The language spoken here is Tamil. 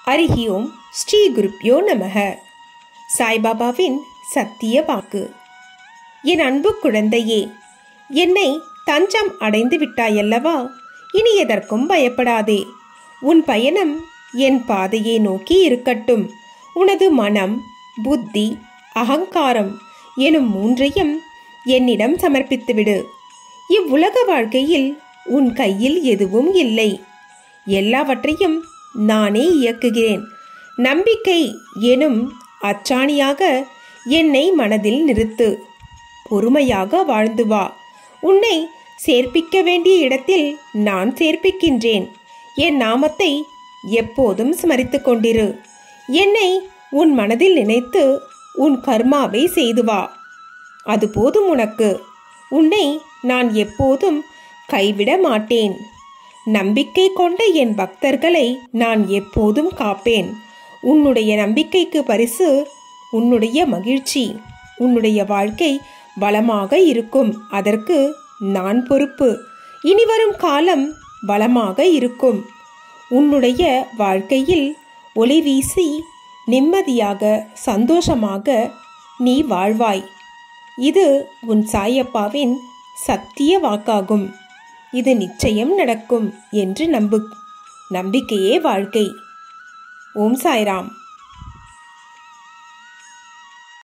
ஹரிஹி ஓம் ஸ்ரீ குருப்யோ நமக சாய்பாபாவின் சத்திய வாக்கு என் அன்பு குழந்தையே என்னை தஞ்சம் அடைந்து விட்டாயல்லவா இனி எதற்கும் பயப்படாதே உன் பயணம் என் பாதையை நோக்கி இருக்கட்டும் உனது மனம் புத்தி அகங்காரம் எனும் மூன்றையும் என்னிடம் சமர்ப்பித்துவிடு இவ்வுலக வாழ்க்கையில் உன் கையில் எதுவும் இல்லை எல்லாவற்றையும் நானே இயக்குகிறேன் நம்பிக்கை எனும் அச்சாணியாக என்னை மனதில் நிறுத்து பொறுமையாக வாழ்ந்து வா உன்னை சேர்ப்பிக்க வேண்டிய இடத்தில் நான் சேர்ப்பிக்கின்றேன் என் நாமத்தை எப்போதும் ஸ்மரித்துக் கொண்டிரு என்னை உன் மனதில் நினைத்து உன் கர்மாவை செய்து வா அது போதும் உனக்கு உன்னை நான் எப்போதும் கைவிட மாட்டேன் நம்பிக்கை கொண்ட என் பக்தர்களை நான் எப்போதும் காப்பேன் உன்னுடைய நம்பிக்கைக்கு பரிசு உன்னுடைய மகிழ்ச்சி உன்னுடைய வாழ்க்கை வளமாக இருக்கும் அதற்கு நான் பொறுப்பு இனிவரும் காலம் வளமாக இருக்கும் உன்னுடைய வாழ்க்கையில் ஒளி வீசி நிம்மதியாக சந்தோஷமாக நீ வாழ்வாய் இது உன் சாயப்பாவின் சத்திய வாக்காகும் இது நிச்சயம் நடக்கும் என்று நம்பு நம்பிக்கையே வாழ்க்கை ஓம் சாய்ராம்